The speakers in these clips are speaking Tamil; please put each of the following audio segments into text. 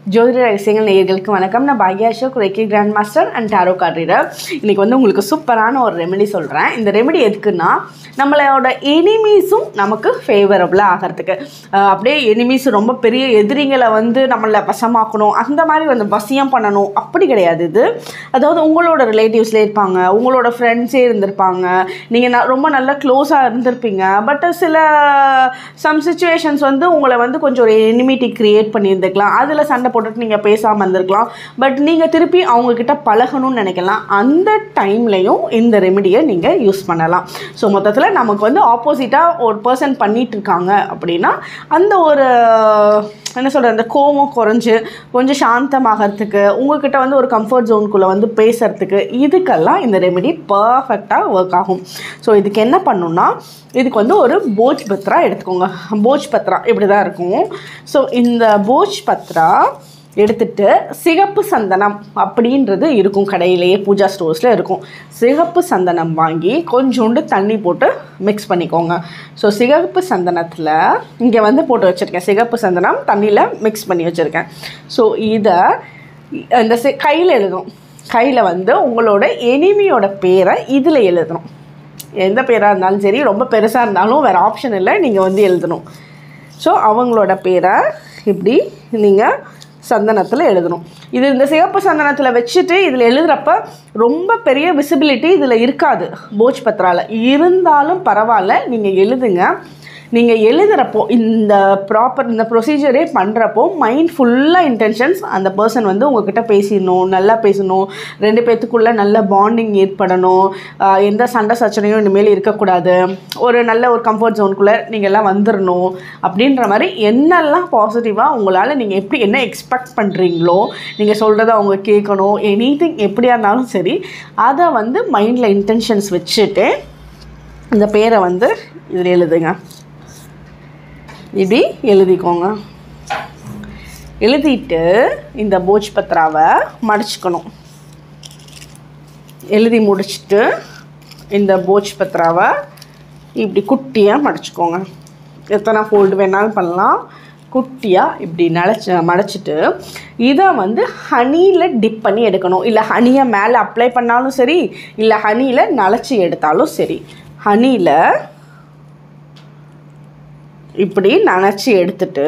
ஜோதிட ரகசியங்கள் நேயர்களுக்கு வணக்கம் நான் பாக்யா Ashok reiki grand master and tarot card reader இன்னைக்கு வந்து உங்களுக்கு சூப்பரான ஒரு ரெமெடி சொல்கிறேன் இந்த ரெமெடி எதுக்குன்னா நம்மளோட எனிமீஸும் நமக்கு ஃபேவரபுளாக ஆகிறதுக்கு அஹ் அப்படியே எனிமீஸ் ரொம்ப பெரிய எதிரிங்களை வந்து நம்மளை வசமாக்கணும் அந்த மாதிரி வந்து வசியம் பண்ணணும் அப்படி கிடையாது இது அதாவது உங்களோட ரிலேட்டிவ்ஸ்லேயே இருப்பாங்க உங்களோட ஃப்ரெண்ட்ஸே இருந்திருப்பாங்க நீங்கள் ரொம்ப நல்லா க்ளோஸாக இருந்திருப்பீங்க பட் சில சம் சுச்சுவேஷன்ஸ் வந்து உங்களை வந்து கொஞ்சம் ஒரு எனிமிட்டி க்ரியேட் பண்ணியிருந்துக்கலாம் அதில் சண்டை போட்டுட்டு நீங்கள் பேசாமல் இருந்திருக்கலாம் பட் நீங்கள் திருப்பி அவங்கக்கிட்ட பழகணும்னு நினைக்கலாம் அந்த டைம்லையும் இந்த ரெமெடியை நீங்கள் யூஸ் பண்ணலாம் ஸோ மொத்தத்தில் நமக்கு வந்து ஆப்போசிட்டாக ஒரு பர்சன் பண்ணிட்டு இருக்காங்க அப்படின்னா அந்த ஒரு என்ன சொல்கிறது அந்த கோவம் குறைஞ்சு கொஞ்சம் சாந்தமாகறதுக்கு உங்ககிட்ட வந்து ஒரு கம்ஃபர்ட் ஜோனுக்குள்ளே வந்து பேசுறதுக்கு இதுக்கெல்லாம் இந்த ரெமெடி பர்ஃபெக்டாக ஒர்க் ஆகும் ஸோ இதுக்கு என்ன பண்ணணும்னா இதுக்கு வந்து ஒரு போஜ் பத்ரா எடுத்துக்கோங்க போஜ் பத்ரா இப்படி தான் இருக்கும் ஸோ இந்த போஜ் பத்ரா எடுத்துட்டு சிகப்பு சந்தனம் அப்படின்றது இருக்கும் கடையிலேயே பூஜா ஸ்டோர்ஸில் இருக்கும் சிகப்பு சந்தனம் வாங்கி கொஞ்சோண்டு தண்ணி போட்டு மிக்ஸ் பண்ணிக்கோங்க ஸோ சிகப்பு சந்தனத்தில் இங்கே வந்து போட்டு வச்சுருக்கேன் சிகப்பு சந்தனம் தண்ணியில் மிக்ஸ் பண்ணி வச்சுருக்கேன் ஸோ இதை இந்த சி கையில் எழுதணும் கையில் வந்து உங்களோட எனிமியோட பேரை இதில் எழுதணும் எந்த பேராக இருந்தாலும் சரி ரொம்ப பெருசாக இருந்தாலும் வேறு ஆப்ஷன் இல்லை நீங்கள் வந்து எழுதணும் ஸோ அவங்களோட பேரை இப்படி நீங்கள் சந்தனத்தில் எழுதணும் இது இந்த சிவப்பு சந்தனத்தில் வச்சுட்டு இதில் எழுதுகிறப்ப ரொம்ப பெரிய விசிபிலிட்டி இதில் இருக்காது போஜ் பத்ராவில் இருந்தாலும் பரவாயில்ல நீங்கள் எழுதுங்க நீங்கள் எழுதுகிறப்போ இந்த ப்ராப்பர் இந்த ப்ரொசீஜரே பண்ணுறப்போ மைண்ட் ஃபுல்லாக இன்டென்ஷன்ஸ் அந்த பர்சன் வந்து உங்ககிட்ட பேசிடணும் நல்லா பேசணும் ரெண்டு பேர்த்துக்குள்ளே நல்ல பாண்டிங் ஏற்படணும் ஆஹ் எந்த சண்டை சச்சனையும் இனிமேல் இருக்கக்கூடாது ஒரு நல்ல ஒரு கம்ஃபர்ட் ஜோனுக்குள்ளே நீங்கள் எல்லாம் வந்துடணும் அப்படின்ற மாதிரி என்னெல்லாம் பாசிட்டிவாக உங்களால் நீங்கள் எப்படி என்ன எக்ஸ்பெக்ட் பண்ணுறீங்களோ நீங்கள் சொல்கிறத அவங்க கேட்கணும் எனி திங் எப்படியா இருந்தாலும் சரி அதை வந்து மைண்டில் இன்டென்ஷன்ஸ் வச்சுட்டு இந்த பேரை வந்து இதில் எழுதுங்க இப்படி எழுதிக்கோங்க எழுதிட்டு இந்த போஜ் பத்ராவை மடிச்சுக்கணும் எழுதி முடிச்சுட்டு இந்த போஜ் பத்ராவை இப்படி குட்டியாக மடிச்சுக்கோங்க எத்தனை ஃபோல்டு வேணாலும் பண்ணலாம் குட்டியாக இப்படி நனைச்சி மடைச்சிட்டு இதை வந்து ஹனியில் டிப் பண்ணி எடுக்கணும் இல்லை ஹனியை மேலே அப்ளை பண்ணாலும் சரி இல்லை ஹனியில் நனைச்சி எடுத்தாலும் சரி ஹனியில் இப்படி நனைச்சி எடுத்துட்டு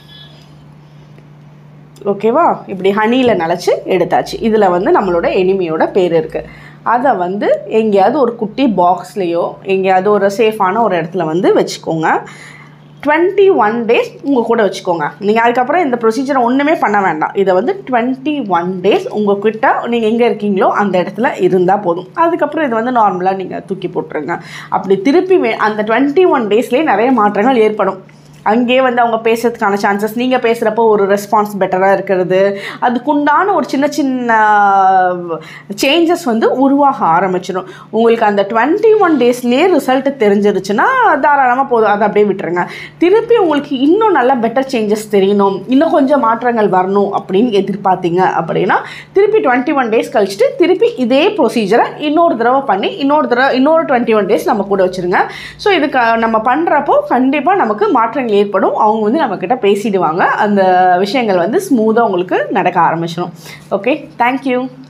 ஓகேவா இப்படி ஹனியில் நனைச்சி எடுத்தாச்சு இதில் வந்து நம்மளோட எனிமியோட பேர் இருக்குது அதை வந்து எங்கேயாவது ஒரு குட்டி பாக்ஸ்லேயோ எங்கேயாவது ஒரு சேஃபான ஒரு இடத்துல வந்து வச்சுக்கோங்க டுவெண்ட்டி ஒன் டேஸ் உங்கள் கூட வச்சுக்கோங்க நீங்கள் அதுக்கப்புறம் இந்த ப்ரொசீஜரை ஒன்றுமே பண்ண வேண்டாம் இதை வந்து டுவெண்ட்டி ஒன் டேஸ் உங்கள் கிட்ட நீங்கள் எங்கே இருக்கீங்களோ அந்த இடத்துல இருந்தால் போதும் அதுக்கப்புறம் இது வந்து நார்மலாக நீங்கள் தூக்கி போட்டுருங்க அப்படி திருப்பி வே அந்த டுவெண்ட்டி ஒன் டேஸ்லேயே நிறைய மாற்றங்கள் ஏற்படும் அங்கேயே வந்து அவங்க பேசுறதுக்கான சான்சஸ் நீங்கள் பேசுகிறப்போ ஒரு ரெஸ்பான்ஸ் பெட்டராக இருக்கிறது அதுக்குண்டான ஒரு சின்ன சின்ன சேஞ்சஸ் வந்து உருவாக ஆரம்பிச்சிடும் உங்களுக்கு அந்த டுவெண்ட்டி ஒன் டேஸ்லேயே ரிசல்ட் தெரிஞ்சிருச்சுன்னா தாராளமாக போதும் அதை அப்படியே விட்டுருங்க திருப்பி உங்களுக்கு இன்னும் நல்ல பெட்டர் சேஞ்சஸ் தெரியணும் இன்னும் கொஞ்சம் மாற்றங்கள் வரணும் அப்படின்னு எதிர்பார்த்தீங்க அப்படின்னா திருப்பி டுவெண்ட்டி ஒன் டேஸ் கழிச்சுட்டு திருப்பி இதே ப்ரொசீஜரை இன்னொரு தடவை பண்ணி இன்னொரு தடவை இன்னொரு டுவெண்ட்டி ஒன் டேஸ் நம்ம கூட வச்சுருங்க ஸோ இதுக்கு நம்ம பண்ணுறப்போ கண்டிப்பாக நமக்கு மாற்றங்கள் ஏற்படும் அவங்க வந்து நம்மக்கிட்ட பேசிடுவாங்க அந்த விஷயங்கள் வந்து ஸ்மூத்தாக உங்களுக்கு நடக்க ஆரம்பிச்சிடும் ஓகே தேங்க்யூ